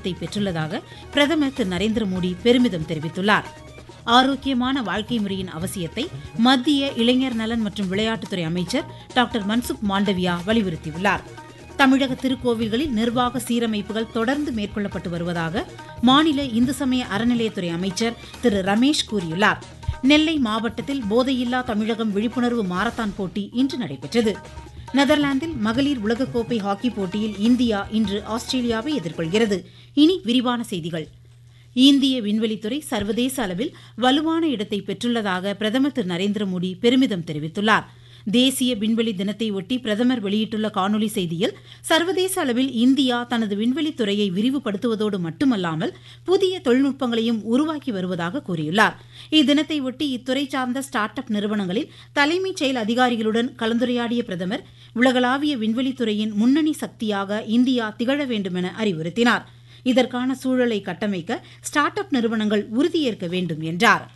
இடத்தை பெற்றுள்ளதாக பிரதமர் திரு நரேந்திர மோடி பெருமிதம் தெரிவித்துள்ளார் ஆரோக்கியமான வாழ்க்கை முறையின் அவசியத்தை மத்திய இளைஞர் நலன் மற்றும் விளையாட்டுத்துறை அமைச்சர் டாக்டர் மன்சுக் மாண்டவியா வலியுறுத்தியுள்ளார் தமிழக திருக்கோவில்களில் நிர்வாக சீரமைப்புகள் தொடர்ந்து மேற்கொள்ளப்பட்டு வருவதாக மாநில இந்து சமய அறநிலையத்துறை அமைச்சர் திரு ரமேஷ் கூறியுள்ளார் நெல்லை மாவட்டத்தில் போதையில்லா தமிழகம் விழிப்புணர்வு மாரத்தான் போட்டி இன்று நடைபெற்றது நெதர்லாந்தில் மகளிர் உலகக்கோப்பை ஹாக்கி போட்டியில் இந்தியா இன்று ஆஸ்திரேலியாவை எதிர்கொள்கிறது இனி விரிவான செய்திகள் இந்திய விண்வெளித்துறை சர்வதேச அளவில் வலுவான இடத்தை பெற்றுள்ளதாக பிரதமர் திரு நரேந்திர மோடி பெருமிதம் தெரிவித்துள்ளார் தேசிய விண்வெளி தினத்தை ஒட்டி பிரதமர் வெளியிட்டுள்ள காணொலி செய்தியில் சர்வதேச அளவில் இந்தியா தனது விண்வெளித்துறையை விரிவுபடுத்துவதோடு மட்டுமல்லாமல் புதிய தொழில்நுட்பங்களையும் உருவாக்கி வருவதாக கூறியுள்ளார் இத்தினத்தை ஒட்டி இத்துறை சார்ந்த ஸ்டார்ட் அப் நிறுவனங்களில் தலைமைச் செயல் அதிகாரிகளுடன் கலந்துரையாடிய பிரதமர் உலகளாவிய விண்வெளித்துறையின் முன்னணி சக்தியாக இந்தியா திகழ வேண்டுமென அறிவுறுத்தினார் இதற்கான சூழலை கட்டமைக்க ஸ்டார்ட் அப் நிறுவனங்கள் உறுதியேற்க வேண்டும் என்றார்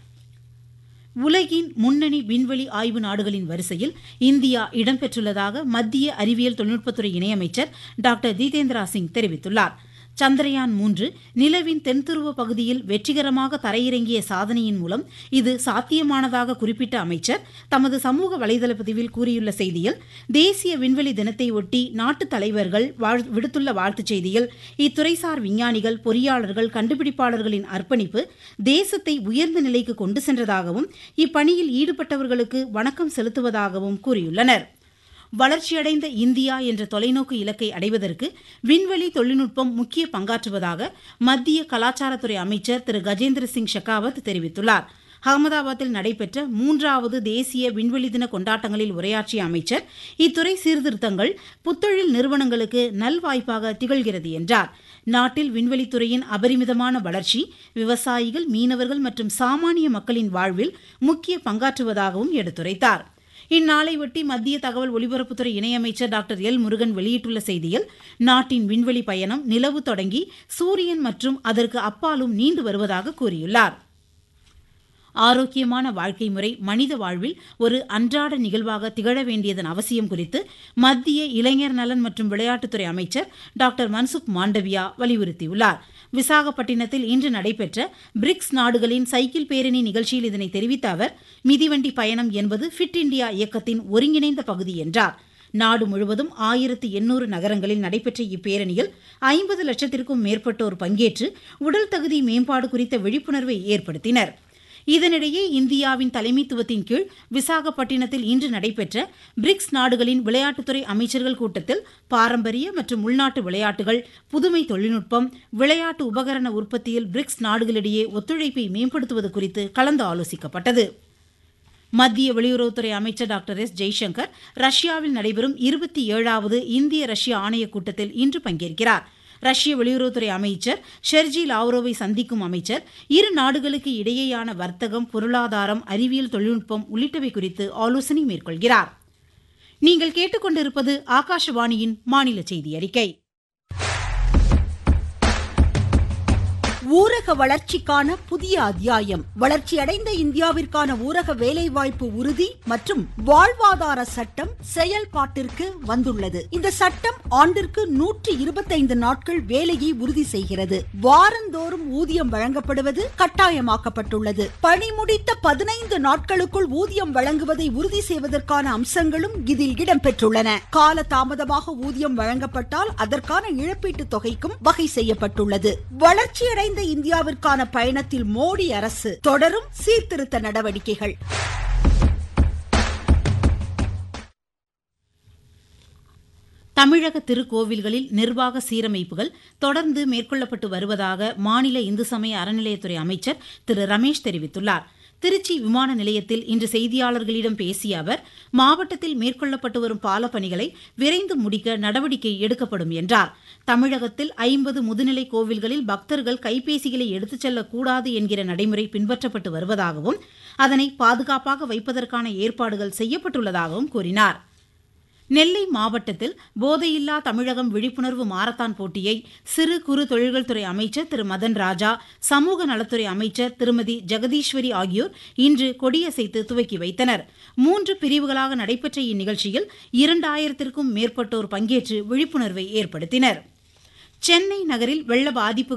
உலகின் முன்னணி விண்வெளி ஆய்வு நாடுகளின் வரிசையில் இந்தியா இடம்பெற்றுள்ளதாக மத்திய அறிவியல் தொழில்நுட்பத்துறை இணையமைச்சர் டாக்டர் ஜிதேந்திரா சிங் தெரிவித்துள்ளார் சந்திரயான் மூன்று நிலவின் தென்துருவ பகுதியில் வெற்றிகரமாக தரையிறங்கிய சாதனையின் மூலம் இது சாத்தியமானதாக குறிப்பிட்ட அமைச்சர் தமது சமூக வலைதள பதிவில் கூறியுள்ள செய்தியில் தேசிய விண்வெளி தினத்தை ஒட்டி நாட்டு தலைவர்கள் விடுத்துள்ள வாழ்த்துச் செய்தியில் இத்துறைசார் விஞ்ஞானிகள் பொறியாளர்கள் கண்டுபிடிப்பாளர்களின் அர்ப்பணிப்பு தேசத்தை உயர்ந்த நிலைக்கு கொண்டு சென்றதாகவும் இப்பணியில் ஈடுபட்டவர்களுக்கு வணக்கம் செலுத்துவதாகவும் கூறியுள்ளனா் வளர்ச்சியடைந்த இந்தியா என்ற தொலைநோக்கு இலக்கை அடைவதற்கு விண்வெளி தொழில்நுட்பம் முக்கிய பங்காற்றுவதாக மத்திய கலாச்சாரத்துறை அமைச்சர் திரு கஜேந்திர சிங் ஷெகாவத் தெரிவித்துள்ளார் அகமதாபாத்தில் நடைபெற்ற மூன்றாவது தேசிய விண்வெளி தின கொண்டாட்டங்களில் உரையாற்றிய அமைச்சர் இத்துறை சீர்திருத்தங்கள் புத்தொழில் நிறுவனங்களுக்கு நல்வாய்ப்பாக திகழ்கிறது என்றார் நாட்டில் விண்வெளித்துறையின் அபரிமிதமான வளர்ச்சி விவசாயிகள் மீனவர்கள் மற்றும் சாமானிய மக்களின் வாழ்வில் முக்கிய பங்காற்றுவதாகவும் எடுத்துரைத்தாா் இந்நாளையொட்டி மத்திய தகவல் ஒலிபரப்புத்துறை இணையமைச்சர் டாக்டர் எல் முருகன் வெளியிட்டுள்ள செய்தியில் நாட்டின் விண்வெளி பயணம் நிலவு தொடங்கி சூரியன் மற்றும் அதற்கு அப்பாலும் நீண்டு வருவதாக கூறியுள்ளார் ஆரோக்கியமான வாழ்க்கை முறை மனித வாழ்வில் ஒரு அன்றாட நிகழ்வாக திகழ வேண்டியதன் அவசியம் குறித்து மத்திய இளைஞர் நலன் மற்றும் விளையாட்டுத்துறை அமைச்சர் டாக்டர் மன்சுக் மாண்டவியா வலியுறுத்தியுள்ளார் விசாகப்பட்டினத்தில் இன்று நடைபெற்ற பிரிக்ஸ் நாடுகளின் சைக்கிள் பேரணி நிகழ்ச்சியில் இதனை தெரிவித்த அவர் மிதிவண்டி பயணம் என்பது ஃபிட் இண்டியா இயக்கத்தின் ஒருங்கிணைந்த பகுதி என்றார் நாடு முழுவதும் ஆயிரத்து எண்ணூறு நகரங்களில் நடைபெற்ற இப்பேரணியில் ஐம்பது லட்சத்திற்கும் மேற்பட்டோர் பங்கேற்று உடல் தகுதி மேம்பாடு குறித்த விழிப்புணர்வை ஏற்படுத்தினர் இதனிடையே இந்தியாவின் தலைமைத்துவத்தின் கீழ் விசாகப்பட்டினத்தில் இன்று நடைபெற்ற பிரிக்ஸ் நாடுகளின் விளையாட்டுத்துறை அமைச்சர்கள் கூட்டத்தில் பாரம்பரிய மற்றும் உள்நாட்டு விளையாட்டுகள் புதுமை தொழில்நுட்பம் விளையாட்டு உபகரண உற்பத்தியில் பிரிக்ஸ் நாடுகளிடையே ஒத்துழைப்பை மேம்படுத்துவது குறித்து கலந்து ஆலோசிக்கப்பட்டது மத்திய வெளியுறவுத்துறை அமைச்சர் டாக்டர் எஸ் ஜெய்சங்கர் ரஷ்யாவில் நடைபெறும் இருபத்தி ஏழாவது இந்திய ரஷ்ய ஆணையக் கூட்டத்தில் இன்று பங்கேற்கிறார் ரஷ்ய வெளியுறவுத்துறை அமைச்சர் ஷெர்ஜி லாவ்ரோவை சந்திக்கும் அமைச்சர் இரு நாடுகளுக்கு இடையேயான வர்த்தகம் பொருளாதாரம் அறிவியல் தொழில்நுட்பம் உள்ளிட்டவை குறித்து ஆலோசனை மேற்கொள்கிறார் நீங்கள் கேட்டுக்கொண்டிருப்பது ஆகாஷவாணியின் மாநில செய்தி அறிக்கை ஊரக வளர்ச்சிக்கான புதிய அத்தியாயம் வளர்ச்சியடைந்த இந்தியாவிற்கான ஊரக வேலைவாய்ப்பு உறுதி மற்றும் வாழ்வாதார சட்டம் செயல்பாட்டிற்கு வந்துள்ளது இந்த சட்டம் ஆண்டிற்கு நூற்றி இருபத்தைந்து நாட்கள் வேலையை உறுதி செய்கிறது வாரந்தோறும் ஊதியம் வழங்கப்படுவது கட்டாயமாக்கப்பட்டுள்ளது பணி முடித்த பதினைந்து நாட்களுக்குள் ஊதியம் வழங்குவதை உறுதி செய்வதற்கான அம்சங்களும் இதில் இடம்பெற்றுள்ளன கால தாமதமாக ஊதியம் வழங்கப்பட்டால் அதற்கான இழப்பீட்டு தொகைக்கும் வகை செய்யப்பட்டுள்ளது வளர்ச்சியடைந்த வளர்ந்த இந்தியாவிற்கான பயணத்தில் மோடி அரசு தொடரும் சீர்திருத்த நடவடிக்கைகள் தமிழக திருக்கோவில்களில் நிர்வாக சீரமைப்புகள் தொடர்ந்து மேற்கொள்ளப்பட்டு வருவதாக மாநில இந்து சமய அறநிலையத்துறை அமைச்சர் திரு ரமேஷ் தெரிவித்துள்ளார் திருச்சி விமான நிலையத்தில் இன்று செய்தியாளர்களிடம் பேசிய அவர் மாவட்டத்தில் மேற்கொள்ளப்பட்டு வரும் பாலப் பணிகளை விரைந்து முடிக்க நடவடிக்கை எடுக்கப்படும் என்றார் தமிழகத்தில் ஐம்பது முதுநிலை கோவில்களில் பக்தர்கள் கைபேசிகளை எடுத்துச் செல்லக்கூடாது என்கிற நடைமுறை பின்பற்றப்பட்டு வருவதாகவும் அதனை பாதுகாப்பாக வைப்பதற்கான ஏற்பாடுகள் செய்யப்பட்டுள்ளதாகவும் கூறினார் நெல்லை மாவட்டத்தில் போதையில்லா தமிழகம் விழிப்புணர்வு மாரத்தான் போட்டியை சிறு குறு தொழில்கள் துறை அமைச்சர் திரு மதன் ராஜா சமூக நலத்துறை அமைச்சர் திருமதி ஜெகதீஸ்வரி ஆகியோர் இன்று கொடியசைத்து துவக்கி வைத்தனர் மூன்று பிரிவுகளாக நடைபெற்ற இந்நிகழ்ச்சியில் இரண்டாயிரத்திற்கும் மேற்பட்டோர் பங்கேற்று விழிப்புணர்வை ஏற்படுத்தினர் சென்னை நகரில் வெள்ள பாதிப்பு